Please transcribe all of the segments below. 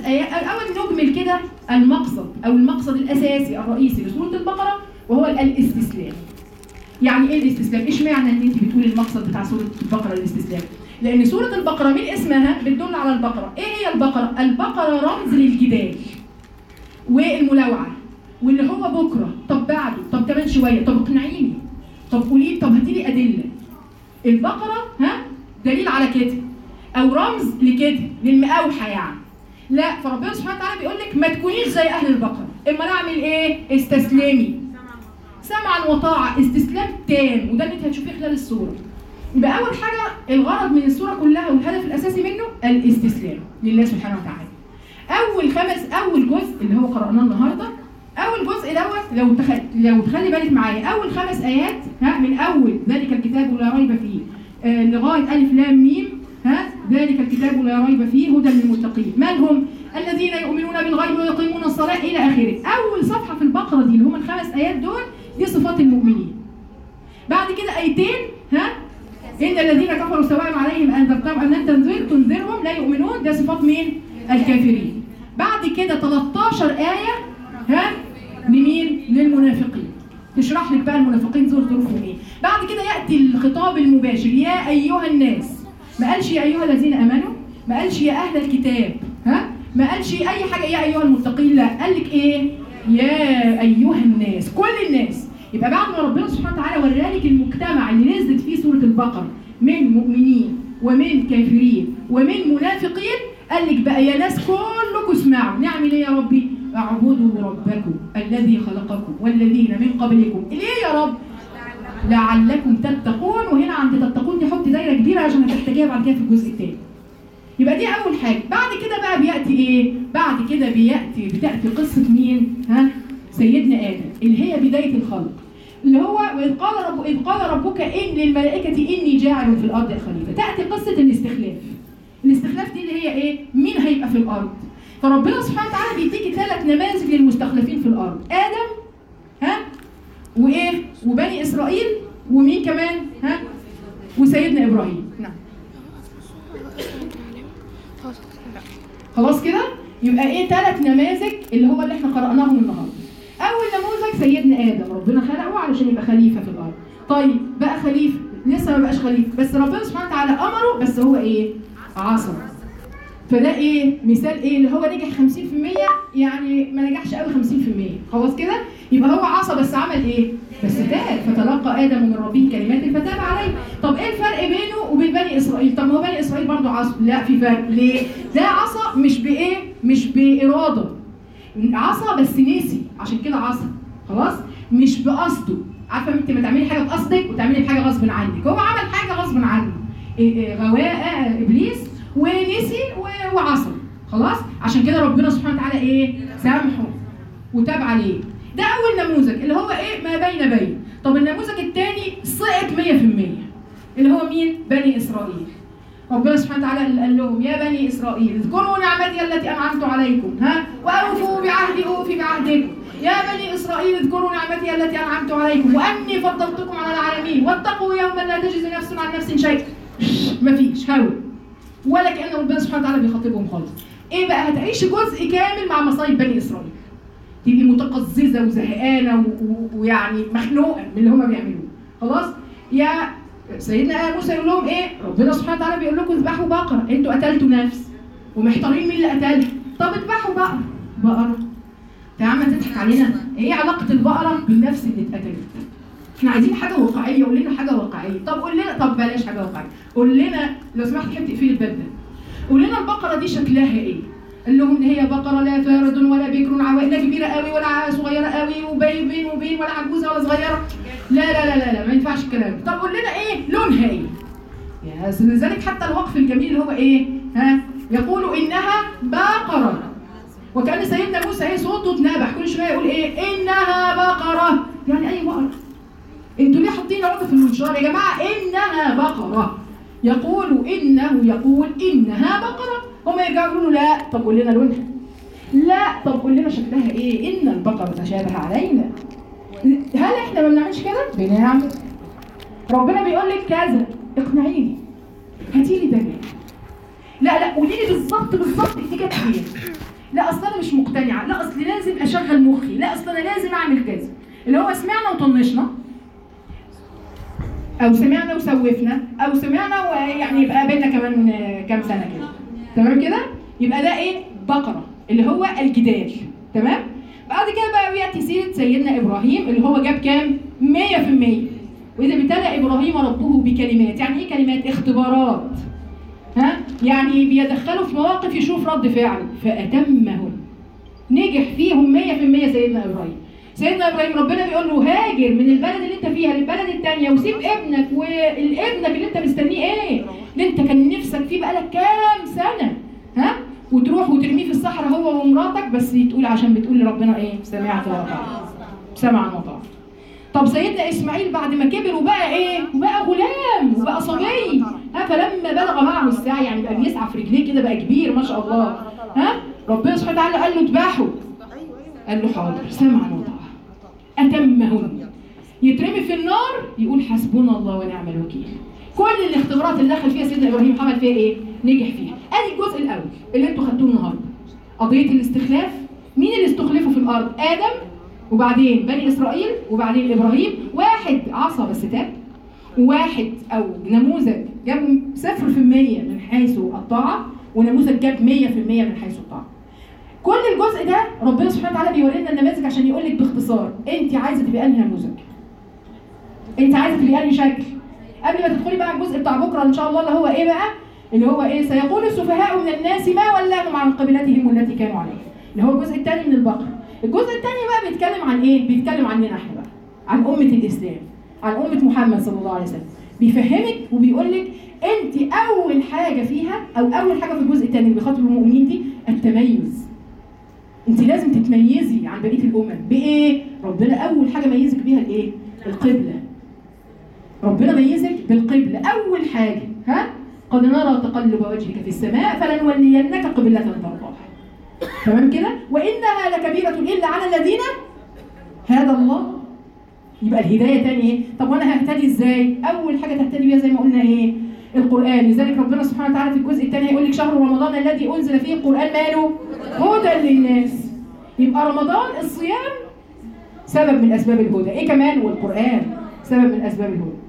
ايات الاول نجمل كده المقصد او المقصد الاساسي الرئيسي لسوره البقره وهو الاستسلام يعني ايه الاستسلام اشمعنى ان انت بتقولي المقصد بتاع سوره البقره الاستسلام لان سوره البقره من اسمها بتدل على البقره ايه هي البقره البقره رمز للجدال والملاوعه واللي هو بكره طب بعده طب كمان شويه طب اقنعيني طب قولي طب هاتي لي ادله البقره ها دليل على كده او رمز لكده للمقاوحه يعني لا فربنا سبحانه وتعالى بيقول لك ما تكونيش زي اهل البقره اما اعمل ايه استسلمي سمعا وطاعه استسلام تام وده اللي انت هتشوفيه خلال السوره يبقى اول حاجه الغرض من السوره كلها والهدف الاساسي منه الاستسلام لله سبحانه وتعالى اول خمس اول جزء اللي هو قراناه النهارده اول جزء دوت لو تخ... لو تخلي بالك معايا اول خمس ايات ها من اول ذلك الكتاب لا ريب فيه آه لغايه الف لام ميم ها ذلك الكتاب لا ريب فيه هدى للمتقين من هم الذين يؤمنون بالغيب ويقيمون الصلاه الى اخره اول صفحه في البقره دي اللي هم الخمس ايات دول دي صفات المؤمنين بعد كده ايتين ها ان الذين كفروا سواء عليهم انذرتهم ام لم تنذر تنذرهم لا يؤمنون ده صفات مين الكافرين بعد كده 13 ايه ها لمين للمنافقين تشرح لك بقى المنافقين دول ظروفهم ايه بعد كده ياتي الخطاب المباشر يا ايها الناس ما قالش يا ايها الذين امنوا ما قالش يا اهل الكتاب ها ما قالش اي حاجه يا ايها المتقين لا قال لك ايه يا ايها الناس كل الناس يبقى بعد ما ربنا سبحانه وتعالى ورالك المجتمع اللي نزلت فيه سوره البقره من مؤمنين ومن كافرين ومن منافقين قال لك بقى يا ناس كلكم اسمعوا نعمل ايه يا ربي اعبدوا ربكم الذي خلقكم والذين من قبلكم ليه يا رب لعلكم تتقون وهنا عند تتقون دي حط دايره كبيره عشان هتحتاجيها بعد كده في الجزء الثاني يبقى دي اول حاجه بعد كده بقى بياتي ايه بعد كده بياتي بتاتي قصه مين ها سيدنا ادم اللي هي بدايه الخلق اللي هو واذ قال رب اذ قال ربك ان للملائكه اني جاعل في الارض خليفه تاتي قصه الاستخلاف الاستخلاف دي اللي هي ايه مين هيبقى في الارض فربنا سبحانه وتعالى بيديكي ثلاث نماذج للمستخلفين في الارض ادم ها وايه وبني اسرائيل ومين كمان ها وسيدنا ابراهيم نعم خلاص كده يبقى ايه ثلاث نماذج اللي هو اللي احنا قراناهم النهارده اول نموذج سيدنا ادم ربنا خلقه علشان يبقى خليفه في الارض طيب بقى خليفه لسه ما بقاش خليفه بس ربنا سبحانه وتعالى امره بس هو ايه عصى فده ايه مثال ايه اللي هو نجح 50% يعني ما نجحش قوي 50% خلاص كده يبقى هو عصى بس عمل ايه بس تاب فتلقى ادم من ربه كلمات فتاب عليه طب ايه الفرق بينه وبين بني اسرائيل طب ما هو بني اسرائيل برضه عصى لا في فرق ليه ده عصى مش بايه مش باراده عصى بس نسي عشان كده عصى خلاص مش بقصده عارفه انت ما تعملي حاجه بقصدك وتعملي حاجه غصب عنك هو عمل حاجه غصب عنه إيه إيه غواء ابليس ونسي و- وعصى خلاص عشان كده ربنا سبحانه وتعالى ايه سامحه وتاب عليه ده اول نموذج اللي هو ايه ما بين بين طب النموذج الثاني سقط 100% اللي هو مين بني اسرائيل ربنا سبحانه وتعالى قال لهم يا بني اسرائيل اذكروا نعمتي التي انعمت عليكم ها واوفوا بعهدي اوفي بعهدكم يا بني اسرائيل اذكروا نعمتي التي انعمت عليكم واني فضلتكم على العالمين واتقوا يوما لا تجزي نفس عن نفس شيئا مفيش هوا ولا كان ربنا سبحانه وتعالى بيخاطبهم خالص ايه بقى هتعيش جزء كامل مع مصايب بني اسرائيل تبقي متقززه وزهقانه و- و- ويعني مخنوقه من اللي هم بيعملوه خلاص يا سيدنا موسى يقول لهم ايه ربنا سبحانه وتعالى بيقول لكم اذبحوا بقره انتوا قتلتوا نفس ومحتارين مين اللي قتلها طب اذبحوا بقره بقره يا عم تضحك علينا ايه علاقه البقره بالنفس اللي اتقتلت احنا عايزين حاجه واقعيه قول لنا حاجه واقعيه طب قول لنا طب بلاش حاجه واقعيه قول لنا لو سمحت تحب تقفلي الباب ده قول لنا البقره دي شكلها ايه قال لهم ان هي بقره لا فارض ولا بكر عوائل لا كبيره قوي ولا صغيره قوي وبين بين وبين ولا عجوزه ولا صغيره لا لا لا لا, لا ما ينفعش الكلام ده. طب قول لنا ايه لونها ايه يا س- لذلك حتى الوقف الجميل اللي هو ايه ها يقول انها بقره وكان سيدنا موسى ايه صوته اتنبح كل شويه يقول ايه انها بقره يعني اي بقره انتوا ليه حاطين عقده في المنشار يا جماعه انها بقره يقول انه يقول انها بقره هم يرجعوا يقولوا لا طب قول لنا لونها لا طب قول لنا شكلها ايه ان البقره تشابه علينا هل احنا ما بنعملش كده بنعمل ربنا بيقول لك كذا اقنعيني هاتي لي دليل لا لا قولي لي بالظبط بالظبط دي جت فين لا اصل انا مش مقتنعه لا اصل لازم اشغل مخي لا اصل انا لازم اعمل كذا اللي هو سمعنا وطنشنا او سمعنا وسوفنا او سمعنا ويعني يبقى قابلنا كمان آه، كام سنه كده تمام كده يبقى ده ايه بقره اللي هو الجدال تمام بعد كده بقى بياتي سيره سيدنا ابراهيم اللي هو جاب كام 100% واذا ابتلى ابراهيم ربه بكلمات يعني ايه كلمات اختبارات ها يعني بيدخله في مواقف يشوف رد فعله فاتمهم نجح فيهم 100% سيدنا ابراهيم سيدنا ابراهيم ربنا بيقول له هاجر من البلد اللي انت فيها للبلد الثانيه وسيب ابنك والابنك اللي انت مستنيه ايه اللي انت كان نفسك فيه بقالك كام سنه ها وتروح وترميه في الصحراء هو ومراتك بس تقول عشان بتقول لربنا ايه سمعت وطاعت سمعا وطاعت طب سيدنا اسماعيل بعد ما كبر وبقى ايه وبقى غلام وبقى صبي ها فلما بلغ معه السعي يعني بقى بيسعى في رجليه كده بقى كبير ما شاء الله ها ربنا سبحانه وتعالى قال له اذبحه قال له حاضر سمعا وطاعة أتمهن يترمي في النار يقول حسبنا الله ونعم الوكيل كل الاختبارات اللي دخل فيها سيدنا ابراهيم عمل فيها ايه؟ نجح فيها. ادي الجزء الاول اللي انتوا خدتوه النهارده. قضيه الاستخلاف مين اللي استخلفوا في الارض؟ ادم وبعدين بني اسرائيل وبعدين ابراهيم واحد عصى بس تاب وواحد او نموذج جاب صفر في المية من حيث الطاعة ونموذج جاب مية في المية من حيث الطاعة كل الجزء ده ربنا سبحانه وتعالى بيوري لنا النماذج عشان يقول لك باختصار انت عايزه تبقى انهي نموذج انت عايزه تبقى انهي شكل قبل ما تدخلي بقى الجزء بتاع بكره ان شاء الله اللي هو ايه بقى اللي هو ايه سيقول السفهاء من الناس ما ولاهم عن قبلتهم التي كانوا عليها اللي هو الجزء الثاني من البقره الجزء الثاني بقى بيتكلم عن ايه بيتكلم عننا احنا بقى عن امه الاسلام عن امه محمد صلى الله عليه وسلم بيفهمك وبيقول لك انت اول حاجه فيها او اول حاجه في الجزء الثاني اللي بيخاطب المؤمنين دي التميز انت لازم تتميزي عن بقيه الامم بايه ربنا اول حاجه ميزك بيها الايه القبله ربنا ميزك بالقبله اول حاجه ها قد نرى تقلب وجهك في السماء فلنولينك قبله ترضاها تمام كده وانها لكبيره الا على الذين هدى الله يبقى الهدايه تاني ايه طب وانا ههتدي ازاي اول حاجه تهتدي بيها زي ما قلنا ايه القران لذلك ربنا سبحانه وتعالى في الجزء الثاني هيقول لك شهر رمضان الذي انزل فيه القران ماله هدى للناس يبقى رمضان الصيام سبب من اسباب الهدى ايه كمان والقران سبب من اسباب الهدى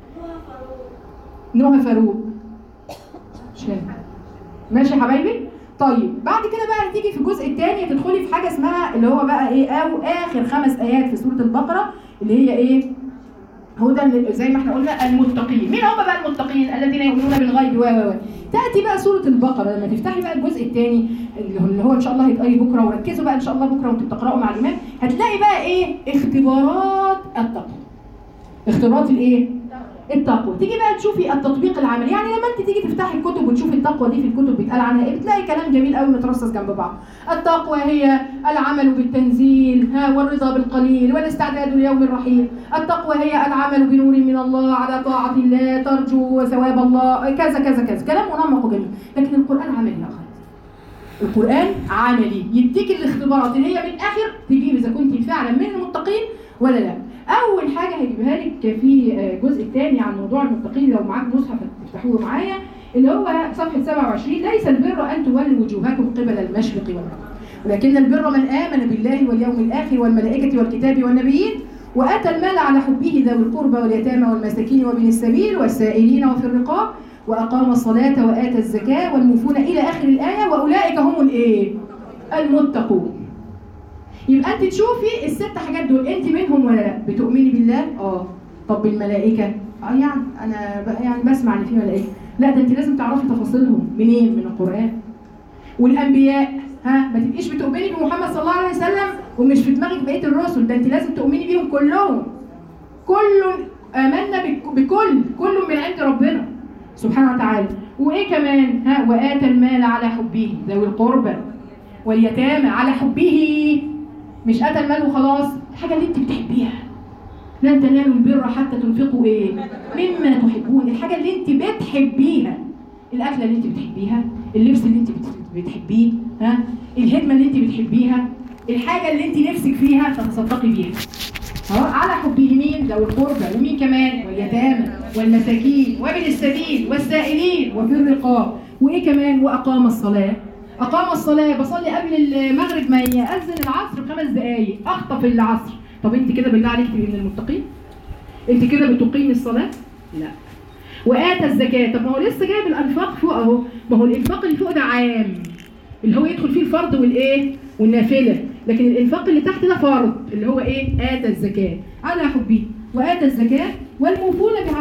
نهى فاروق مش فاهم ماشي يا حبايبي طيب بعد كده بقى هتيجي في الجزء الثاني تدخلي في حاجه اسمها اللي هو بقى ايه او اخر خمس ايات في سوره البقره اللي هي ايه هدى لل- زي ما احنا قلنا المتقين مين هم بقى المتقين الذين يؤمنون بالغيب و و و تاتي بقى سوره البقره لما تفتحي بقى الجزء الثاني اللي هو ان شاء الله هيتقري بكره وركزوا بقى ان شاء الله بكره وانتوا بتقراوا مع الامام هتلاقي بقى ايه اختبارات التقوى اختبارات الايه التقوى تيجي بقى تشوفي التطبيق العملي يعني لما انت تيجي تفتحي الكتب وتشوفي التقوى دي في الكتب بيتقال عنها ايه بتلاقي كلام جميل قوي مترصص جنب بعض التقوى هي العمل بالتنزيل ها والرضا بالقليل والاستعداد ليوم الرحيل التقوى هي العمل بنور من الله على طاعة الله ترجو ثواب الله كذا كذا كذا كلام منمق وجميل لكن القرآن عملي يا أخي القرآن عملي يديك الاختبارات اللي هي من الآخر تجيب إذا كنت فعلا من المتقين ولا لا أول حاجة هجيبها لك في الجزء الثاني عن موضوع المتقين لو معاك مصحف تفتحوه معايا اللي هو صفحة 27 ليس البر أن تولوا وجوهكم قبل المشرق والمغرب ولكن البر من آمن بالله واليوم الآخر والملائكة والكتاب والنبيين وآتى المال على حبه ذوي القربى واليتامى والمساكين وابن السبيل والسائلين وفي الرقاب وأقام الصلاة وآتى الزكاة والموفون إلى آخر الآية وأولئك هم الإيه؟ المتقون يبقى أنت تشوفي الست حاجات دول أنت منهم ولا لا؟ بتؤمني بالله؟ آه طب بالملائكة؟ آه يعني أنا ب- يعني بسمع إن في ملائكة لا ده أنت لازم تعرفي تفاصيلهم منين؟ من القرآن والأنبياء ها ما تبقيش بتؤمني بمحمد صلى الله عليه وسلم ومش في دماغك بقية الرسل ده أنت لازم تؤمني بيهم كلهم كل آمنا بك- بكل كل من عند ربنا سبحانه وتعالى وايه كمان ها واتى المال على حبه ذوي القربى واليتامى على حبه مش اتى المال وخلاص الحاجه اللي انت بتحبيها لن تنالوا البر حتى تنفقوا ايه مما تحبون الحاجه اللي انت بتحبيها الاكله اللي انت بتحبيها اللبس اللي انت بت- بتحبيه ها الهدمه اللي انت بتحبيها الحاجه اللي انت نفسك فيها تتصدقي بيها اه على حبه مين ذوي القربى ومين كمان واليتامى والمساكين وابن السبيل والسائلين وفي الرقاب وايه كمان واقام الصلاه اقام الصلاه بصلي قبل المغرب ما ياذن العصر بخمس دقائق اخطف العصر طب انت كده بالله عليك تبقي من المتقين انت كده بتقيمي الصلاه لا واتى الزكاه طب ما هو لسه جايب الانفاق فوق اهو ما هو الانفاق اللي فوق ده عام اللي هو يدخل فيه الفرض والايه والنافله لكن الانفاق اللي تحت ده فرض اللي هو ايه اتى الزكاه على حبي واتى الزكاه والموفون بعهد